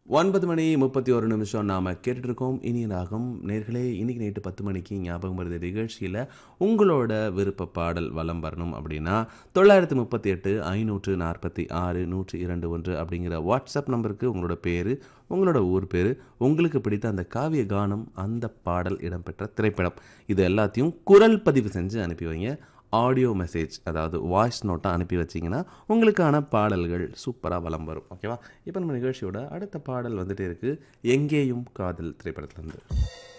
ஒன்பது மணி முப்பத்தி ஒரு நிமிஷம் நாம கேட்டுட்டு இருக்கோம் இனிய ராகம் நேர்களே இன்னைக்கு நைட்டு பத்து மணிக்கு ஞாபகம் வருது நிகழ்ச்சியில் உங்களோட விருப்ப பாடல் வலம் வரணும் அப்படின்னா தொள்ளாயிரத்தி முப்பத்தி எட்டு ஐநூற்று நாற்பத்தி ஆறு நூற்றி இரண்டு ஒன்று அப்படிங்கிற வாட்ஸ்அப் நம்பருக்கு உங்களோட பேர் உங்களோட ஊர் பேர் உங்களுக்கு பிடித்த அந்த காவிய கானம் அந்த பாடல் இடம்பெற்ற திரைப்படம் இது எல்லாத்தையும் குரல் பதிவு செஞ்சு அனுப்பி வைங்க ஆடியோ மெசேஜ் அதாவது வாய்ஸ் நோட்டாக அனுப்பி வச்சிங்கன்னா உங்களுக்கான பாடல்கள் சூப்பராக வலம் வரும் ஓகேவா இப்போ நம்ம நிகழ்ச்சியோட அடுத்த பாடல் வந்துட்டே இருக்குது எங்கேயும் காதல் திரைப்படத்துலேருந்து